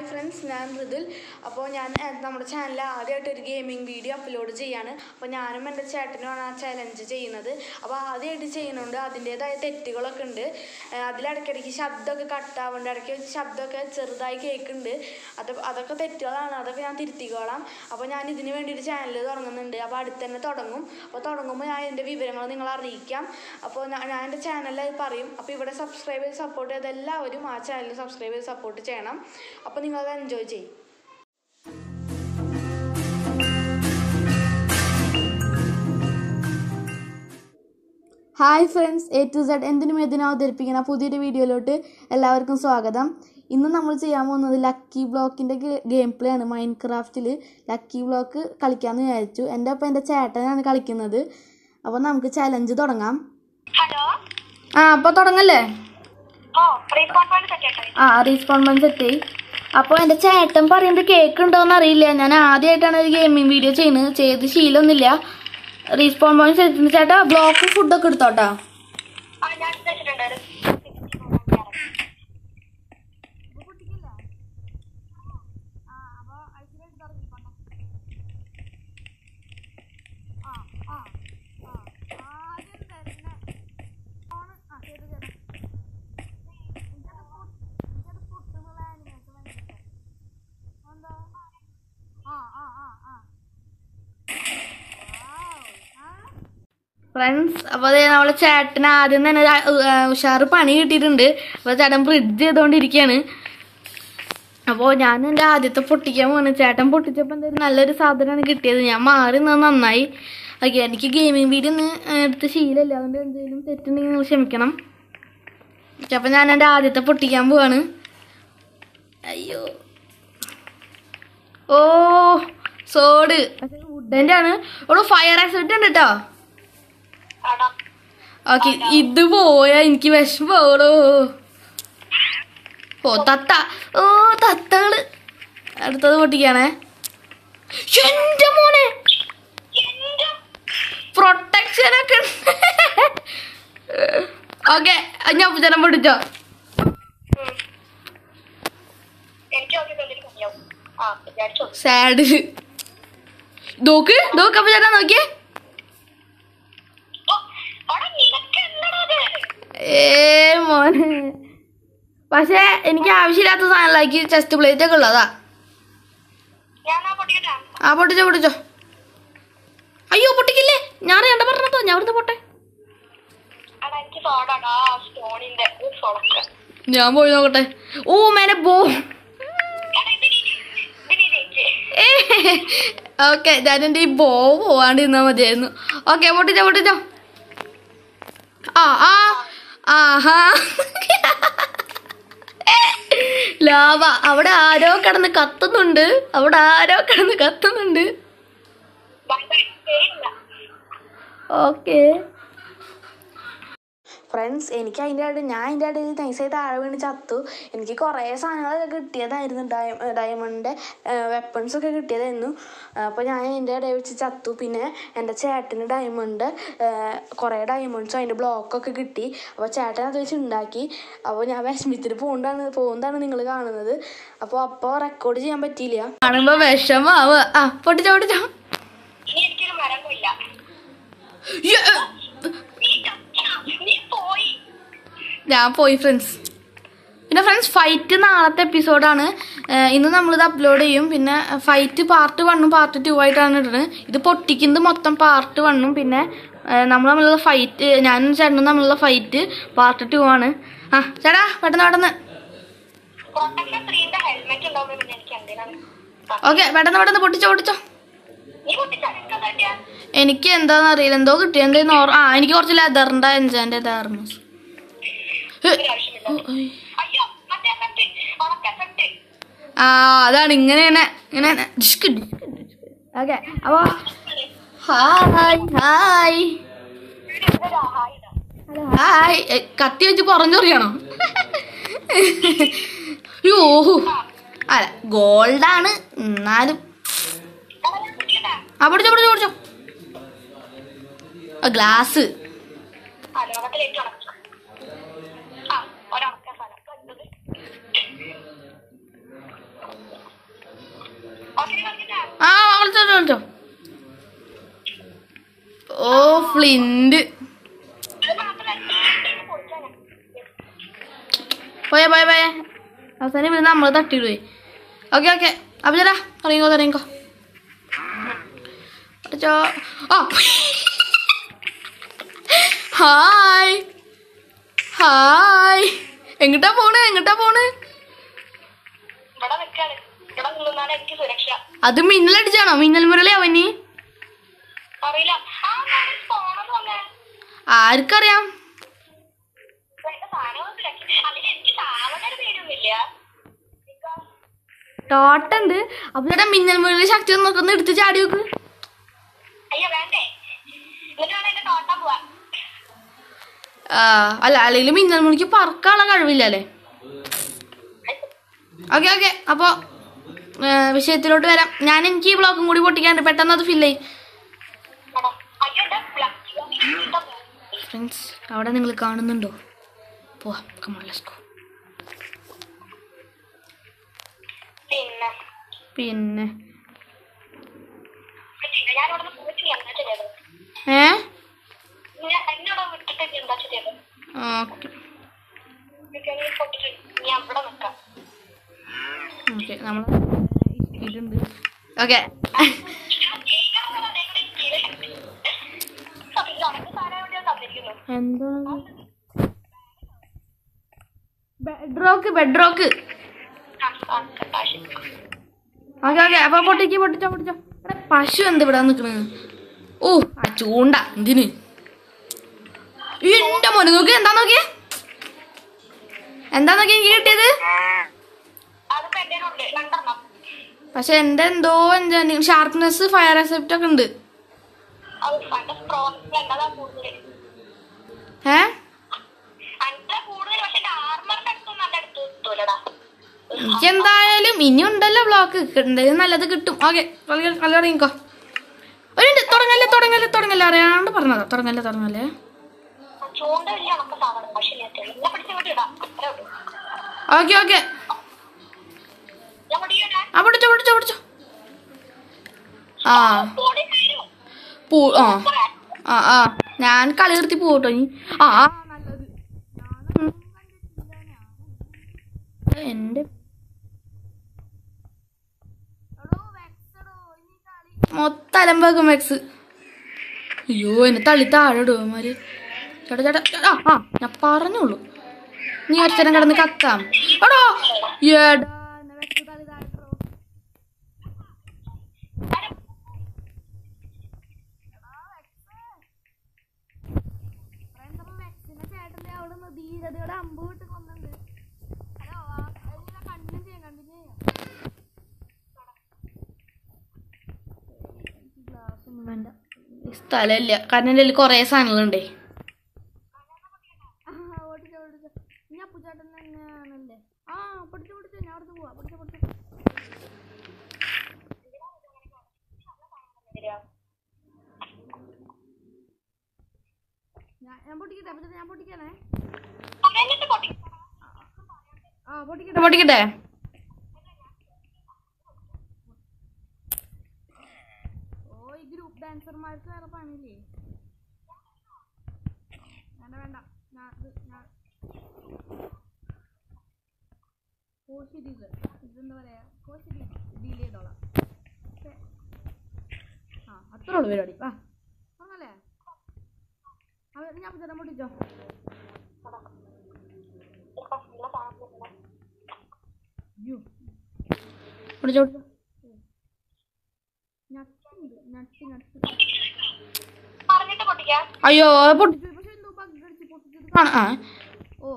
Friends ഞാൻ മൃദുൽ അപ്പോൾ ഞാൻ ഏ, നമ്മുടെ ചാനലിൽ ആദ്യമായിട്ട് ഒരു ഗെയിമിംഗ് വീഡിയോ അപ്ലോഡ് ചെയ്യാണ് അപ്പോൾ ഞാനും എൻ്റെ ചേട്ടനുമാണ് ആ ചലഞ്ച് ചെയ്യുന്നത് അപ്പോൾ ആദ്യമായിട്ട് ചെയ്യുന്നുണ്ട് അതിൻ്റേതായ തെറ്റുകളൊക്കെ ഉണ്ട് ഏ, അതിലിടയ്ക്കിടയ്ക്ക് ശബ്ദമൊക്കെ കട്ടാവുന്നുണ്ട് ഇടയ്ക്ക് വെച്ച് ശബ്ദമൊക്കെ ചെറുതായി കേൾക്കുന്നുണ്ട് അത് അതൊക്കെ തെറ്റുകളാണ് അതൊക്കെ ഞാൻ തിരുത്തിക്കോളാം അപ്പോൾ ഞാൻ ഇതിന് വേണ്ടിയിട്ട് ചാനൽ തുടങ്ങുന്നുണ്ട് അപ്പോൾ അടുത്ത് തന്നെ തുടങ്ങും അപ്പോൾ തുടങ്ങുമ്പോൾ ഞാൻ എൻ്റെ വിവരങ്ങൾ നിങ്ങളെ അറിയിക്കാം അപ്പോൾ ഞാൻ ഞാൻ എൻ്റെ ചാനലിൽ അത് പറയും അപ്പോൾ ഇവിടെ സബ്സ്ക്രൈബ് ചെയ്ത് സപ്പോർട്ട് ചെയ്ത എല്ലാവരും ആ ചാനൽ സബ്സ്ക്രൈബ് ചെയ്ത് സപ്പോർട്ട് ചെയ്യണം അപ്പോൾ നിങ്ങളത് എൻജോയ് ചെയ്യും hi friends A to Z എന്തിനും ഏതിനും അവതരിപ്പിക്കുന്ന പുതിയൊരു വീഡിയോയിലോട്ട് എല്ലാവർക്കും സ്വാഗതം ഇന്ന് നമ്മൾ ചെയ്യാൻ പോകുന്നത് ലക്കി ബ്ലോക്കിൻ്റെ ഗെയിം പ്ലേ ആണ് മൈൻഡ് ക്രാഫ്റ്റിൽ ലക്കി ബ്ലോക്ക് കളിക്കാമെന്ന് വിചാരിച്ചു എൻ്റെ ഒപ്പം എൻ്റെ ചേട്ടനാണ് കളിക്കുന്നത് അപ്പോൾ നമുക്ക് ചലഞ്ച് തുടങ്ങാം ഹലോ ആ അപ്പോൾ തുടങ്ങല്ലേ ഓ റീസ്പോൺസ് സെറ്റ് ആ റീസ്പോൺമെൻറ്റ് സെറ്റ് ചെയ് അപ്പോൾ എൻ്റെ ചേട്ടൻ പറയുന്നത് കേൾക്കുണ്ടോയെന്ന് അറിയില്ല ഞാൻ ആദ്യമായിട്ടാണ് ഒരു ഗെയിമിംഗ് വീഡിയോ ചെയ്യുന്നത് ചെയ്ത് ശീലമൊന്നുമില്ല റീസ്പോൺമെൻറ്റ് സെറ്റ് ചേട്ടാ ബ്ലോക്ക് ഫുഡൊക്കെ എടുത്തോട്ടാ ആ ഞാൻ വെച്ചിട്ടുണ്ട് ഫ്രണ്ട്സ് അപ്പോൾ അതേ നമ്മളെ ചേട്ടന് ആദ്യം തന്നെ ഒരു, ആ, ഉഷാറ് പണി കിട്ടിയിട്ടുണ്ട് അപ്പോൾ ചേട്ടൻ ഫ്രിഡ്ജ് ചെയ്തുകൊണ്ടിരിക്കുകയാണ് അപ്പോൾ ഞാൻ എൻ്റെ ആദ്യത്തെ പൊട്ടിക്കാൻ പോകുന്നു ചേട്ടൻ പൊട്ടിച്ചപ്പോൾ എന്തായാലും നല്ലൊരു സാധനമാണ് കിട്ടിയത് ഞാൻ മാറി നിന്ന് നന്നായി ഓക്കെ എനിക്ക് ഗെയിമിംഗ് വീഡിയോ ഒന്ന് എടുത്ത് ശീലമില്ല അതുകൊണ്ട് എന്തെങ്കിലും തെറ്റുണ്ടെങ്കിൽ നിങ്ങൾ ക്ഷമിക്കണം ഓക്കെ അപ്പോൾ ഞാൻ എൻ്റെ ആദ്യത്തെ പൊട്ടിക്കാൻ പോവാണ് അയ്യോ ഓ സോഡ് പക്ഷേ വുഡൻ്റെ ആണ് ഒരു ഫയർ ആക്സിഡൻറ്റ് ഉണ്ട് കേട്ടോ ആണോ ഓക്കെ ഇത് പോയാ എനിക്ക് വിഷമോടോ ഓ തത്ത ഓ തത്തകള് അടുത്തത് പൊട്ടിക്കാണേ എന്റെ മോനെ പ്രൊട്ടക്ഷൻ ഒക്കെ ഓക്കെ ഞാൻ ജനം പൊട്ടിച്ചോ എനിക്ക് ഓക്കെ എന്തെങ്കിലും കമ്മിയാവും ആ വിചാരിച്ചു സാഡ് നോക്ക് നോക്ക് അപ്പൊ ചേട്ടാ നോക്കിയേ ഓ അവിടെ നിനക്ക് എന്താടാ അത് ഏ മോനെ പക്ഷേ എനിക്ക് ആവശ്യമില്ലാത്ത സാധനങ്ങളാക്കി ചെസ്റ്റ് പ്ലേറ്റ് ഒക്കെ ഉള്ളതാ ഞാൻ ആ പൊട്ടിക്കട്ടാ ആ പൊട്ടിച്ചോ പൊട്ടിച്ചോ അയ്യോ പൊട്ടിക്കില്ലേ ഞാൻ അറിയാണ്ട പറഞ്ഞോ ഞാൻ അവിടുന്ന് പൊട്ടെ അടാ എനിക്ക് സോഡാടാ സ്റ്റോണിന്റെ സോഡൊക്കെ ഞാൻ പോയി നോക്കട്ടെ ഓ മേനെ പോ എടാ ഇത് നീ- ഇത് നീ ജയിച്ചേ ഓക്കെ ഞാൻ എൻ്റെ ഈ ബോ പോവാണ്ട് ഇരുന്നാൽ മതിയായിരുന്നു ഓക്കെ പൊട്ടിച്ചോ പൊട്ടിച്ചോ ആ ആ ആഹാ ലാവ അവിടെ ആരോ കിടന്ന് കത്തുന്നുണ്ട് അവിടെ ആരോ കിടന്ന് കത്തുന്നുണ്ട് ബൈ ബൈ പേരില്ല ഓക്കെ ഫ്രണ്ട്സ് എനിക്ക് അതിൻ്റെ ഇടയിൽ ഞാൻ അതിൻ്റെ ഇടയിൽ നൈസായി താഴെ വീണ് ചത്തു എനിക്ക് കുറേ സാധനങ്ങളൊക്കെ കിട്ടിയതായിരുന്നു ഡയ ഡയമണ്ടിൻ്റെ വെപ്പൺസ് ഒക്കെ കിട്ടിയതായിരുന്നു അപ്പോൾ ഞാൻ അതിൻ്റെ ഇടയിൽ വെച്ച് ചത്തു പിന്നെ എൻ്റെ ചേട്ടന് ഡയമണ്ട് കുറേ ഡയമണ്ട്സും അതിൻ്റെ ബ്ലോക്കൊക്കെ കിട്ടി അപ്പോൾ ചേട്ടൻ അത് വെച്ച് ഉണ്ടാക്കി അപ്പോൾ ഞാൻ വിഷമിച്ചിട്ട് പോകുന്നതാണ് പോകുന്നതാണ് നിങ്ങൾ കാണുന്നത് അപ്പോൾ അപ്പോൾ റെക്കോർഡ് ചെയ്യാൻ പറ്റിയില്ല കാണുമ്പോ വിഷമാവുക ആ പൊട്ടിച്ചോ പൊട്ടിച്ചോ ഇനി എനിക്കൊരു മരം കൊല്ല യ്യ. നീ ചത്താ. നീ പോയി ഞാൻ പോയി ഫ്രണ്ട്സ് പിന്നെ ഫ്രണ്ട്സ് ഫൈറ്റ് നാളത്തെ എപ്പിസോഡാണ് ഇന്ന് നമ്മളിത് അപ്ലോഡ് ചെയ്യും പിന്നെ ഫൈറ്റ് പാർട്ട് വണ്ണും പാർട്ട് ടു ആയിട്ടാണ് ഇടുന്നത് ഇത് പൊട്ടിക്കുന്നത് മൊത്തം പാർട്ട് വണ്ണും പിന്നെ നമ്മൾ തമ്മിലുള്ള ഫൈറ്റ് ഞാനും ചേട്ടനും തമ്മിലുള്ള ഫൈറ്റ് പാർട്ട് ടു ആണ് ആ ചേട്ടാ പെട്ടെന്ന് പെട്ടെന്ന് പ്രൊട്ടക്ഷൻ ത്രീന്റെ ഹെൽമെറ്റ് ഉണ്ടാവുമ്പോ പിന്നെ എനിക്ക് എന്തിനാണ് ആ, ഓക്കെ പെട്ടെന്ന് പെട്ടെന്ന് പൊട്ടിച്ചോ പൊട്ടിച്ചോ നീ പൊട്ടിച്ചാ എന്താ കാട്ടിയാ എനിക്ക് എന്താണെന്ന് അറിയില്ല എന്തോ കിട്ടി എന്താ ആ എനിക്ക് കുറച്ച് ലെതറിൻ്റെ എൻജാൻ്റെ ഇതായിരുന്നു ഒരു ആവശ്യമില്ല അയ്യോ മറ്റേ എഫക്ട് ഉണക്ക എഫക്ട് ആ അതാണ് ഇങ്ങനെ തന്നെ ഇങ്ങനെ ഓക്കെ അപ്പോൾ ഹായ് ഹായ് ഹലോ ഹായ് എ, കത്തി വെച്ച് കുറഞ്ഞൊറിയണോ യോ അല്ല ഗോൾഡാണ് എന്നാലും ആ പിടിച്ചോ പിടിച്ചോ പിടിച്ചോ ഗ്ലാസ് ആ ലോകത്തിലെ ഏറ്റവും ഉണക്ക ആ ഒരണക്ക സാധനം വിളിച്ചോ ഓ ഫ്ലിന്റ് അത് മാത്രമല്ല പൊളിക്കാനാ പോയ പോയ പോയ അവസാനം ഇവിടെ നമ്മൾ തട്ടിയിടുവേ ഓക്കെ ഓക്കെ അപ്പൊ ചേട്ടാ തുടങ്ങിക്കോ തുടങ്ങിക്കോ അടിച്ചോ ആ ഹായ് ഹായ് എങ്ങട്ടാ പോണ് എങ്ങട്ടാ പോണ് ഇവിടെ നിൽക്കാണ് ഇവിടെ നിന്നാണ് എനിക്ക് സുരക്ഷ അത് മിന്നലടിച്ചാണോ മിന്നൽ മുരളി അവന് അറിയില്ല ആ പോണെന്ന് പറഞ്ഞേ ആർക്കറിയാം എന്റെ സാധനങ്ങളൊക്കെ അതിൽ എനിക്ക് സാധനം പേരൊന്നുമില്ല ടോട്ടുണ്ട് അപ്പൊ ചേട്ടാ മിന്നൽ മുരളി ശക്തി ഒന്ന് നോക്കൊന്ന് എടുത്ത് ചാടി വെക്ക് അയ്യോ വേണ്ടേ എന്നിട്ട് വേണം എന്റെ തോട്ടം പോവാൻ ആ, അല്ല അല്ലെങ്കിൽ മിന്നൽ മുരളിക്ക് പറക്കാനുള്ള കഴിവില്ലല്ലേ ഓക്കെ ഓക്കെ അപ്പോൾ വിഷയത്തിലോട്ട് വരാം ഞാൻ എനിക്ക് ഈ ബ്ലോക്കും കൂടി പൊട്ടിക്കാണ്ട് പെട്ടെന്ന് അത് ഫില്ല് ചെയ്യും എടാ, അയ്യോ എന്റെ ബ്ലഡ് ഫ്രണ്ട്സ് അവിടെ നിങ്ങൾ കാണുന്നുണ്ടോ പോവാം കമോൺ ലെറ്റ്സ് ഗോ പിന്നെ പിന്നെ പിന്നെ ഞാൻ ഇവിടെ പോയിട്ട് നീ എന്താ ചെയ്തത് ഏ ഞാൻ എന്നോട് വിട്ടിട്ട് നീ എന്താ ചെയ്തത് ഓക്കെ എനിക്ക് നീ പൊട്ടിട്ട് നീ അവിടെ നിൽക്കാം ഓക്കെ നമ്മൾ ഇതുണ്ട് ഓക്കെ എന്താണ് bed rock bed rock okay okay അപ്പൊ പൊട്ടിക്ക് പൊട്ടിച്ചോ പൊട്ടിച്ചോ എടാ, പശു എന്ത് ഇവിടെ നിക്കണ് ഓ ആ ചൂണ്ട എന്തിന് ഈ എന്റെ മോനെ നോക്കി എന്താ നോക്കിയേ എന്താ നോക്കി എനിക്ക് കിട്ടിയത് അതിപ്പോ എന്റെ ഉണ്ട് രണ്ടെണ്ണം പക്ഷെ എന്റെ എന്തോ ഷാർപ്നെസ് ഫയർ എസെപ്റ്റ് ഒക്കെ ഉണ്ട് അത് എന്റെ പ്രോസസ് എന്നതാ കൂടുതൽ ഏ എന്റെ കൂടുതൽ പക്ഷെ എന്റെ ആർമറിന്റെ അടുത്തൊന്നും എന്റെ അടുത്ത് എത്തൂലടാ എനിക്ക് എന്തായാലും ഇനി ഉണ്ടല്ലോ ബ്ലോക്ക് എന്തായാലും നല്ലത് കിട്ടും ഓക്കെ നല്ല തുടങ്ങിക്കോ ഒരു മിനിറ്റ് തുടങ്ങല്ലേ തുടങ്ങല്ലേ തുടങ്ങല്ലേ അറിയാണ്ട് പറഞ്ഞതാ തുടങ്ങല്ലേ തുടങ്ങല്ലേ ചൂണ്ട വലിയ നമുക്ക് സാധനം പക്ഷെ എന്നെ പിടിച്ച് ഇങ്ങോട്ട് ഇടാം അത്രേ ഉള്ളൂ ഓക്കെ ഓക്കെ ഞാൻ മുടിയൂടാ ആ പിടിച്ചോ പിടിച്ചോ പിടിച്ചോ ആ ബോഡി കഴിഞ്ഞു പൂ ആ ആ ആ ഞാൻ കളി നിർത്തി പോട്ടോ ഇനി ആ ആ, നല്ലത് ഞാനൊന്നും കണ്ടിട്ടില്ല, ഞാനും. എന്റെ മൊത്തം അലമ്പാക്കും വെക്സ് അയ്യോ എന്നെ തള്ളി താഴെ ഇടുവോ മാര് ചേട്ടാ ചേട്ടാ ചേട്ടാ, ആ ആ ഞാൻ പറഞ്ഞോളൂ നീ അച്ഛനെ കിടന്ന് കക്കാം എടോ ഏടാ എന്നെ വെക്സ് തള്ളി താഴെ ഇട്ടോ. സ്ഥലമില്ല കാരണം എൻ്റെ കയ്യിൽ കുറേ സാധനങ്ങളുണ്ടേ ആ പൊട്ടിച്ചു പൊട്ടിച്ചു ഞാൻ അവിടുന്ന് പോവാ പൊട്ടിച്ചു പൊട്ടിച്ചു ഞാൻ ഞാൻ പൊട്ടിക്കട്ടെ അപ്പൊ ഞാൻ പൊട്ടിക്കണേ എന്നിട്ട് പൊട്ടി ആ പൊട്ടിക്കട്ടെ പൊട്ടിക്കട്ടെ ഓ ഈ ഗ്രൂപ്പ് ഡാൻസർമാർക്ക് വേറെ പണിയില്ലേ വേണ്ട വേണ്ട ഞാൻ ഇത് ഞാൻ കോശി ഡീൽ ഇതെന്താ പറയാ കോശി ഡീൽ ഡീൽ ചെയ്തോളാം പക്ഷേ, ആ അത്രേ ഉള്ളൂ പരിപാടി വാ ആണല്ലേ അവ- ഞാൻ ചേട്ടൻ പൊട്ടിച്ചോ അയ്യോ പൊട്ടിച്ചോ പൊട്ടിച്ചോ ഞട്ടുണ്ട് ഞട്ട് ഞട്ട് പറഞ്ഞിട്ട് പൊട്ടിക്കാം അയ്യോ പൊട്ടിച്ചു പക്ഷെ എന്തോ ബഗ് അടിച്ച് പൊട്ടിച്ചത് കാണാ ആ ഓ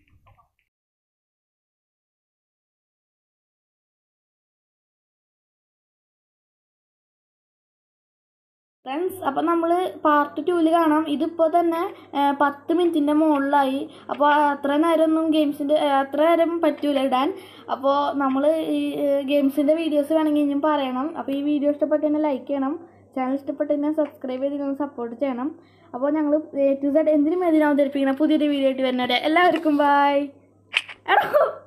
ഫ്രണ്ട്സ് അപ്പം നമ്മൾ പാർട്ട് ടൂവിൽ കാണാം ഇതിപ്പോൾ തന്നെ ആ, പത്ത് മിനിറ്റിൻ്റെ മുകളിലായി അപ്പോൾ അത്ര നേരമൊന്നും ഗെയിംസിൻ്റെ അത്ര നേരം പറ്റൂല ഇടാൻ അപ്പോൾ നമ്മൾ ഈ ഗെയിംസിൻ്റെ വീഡിയോസ് വേണമെങ്കിൽ ഇനിയും പറയണം അപ്പോൾ ഈ വീഡിയോ ഇഷ്ടപ്പെട്ടതിനെ ലൈക്ക് ചെയ്യണം ചാനൽ ഇഷ്ടപ്പെട്ടതിനെ സബ്സ്ക്രൈബ് ചെയ്ത് സപ്പോർട്ട് ചെയ്യണം അപ്പോൾ ഞങ്ങൾ എ ടു സെഡ് എന്തിനും എന്തിനും അവതരിപ്പിക്കണം പുതിയൊരു വീഡിയോ ആയിട്ട് വരുന്നവരെ എല്ലാവർക്കും ബൈ എടോ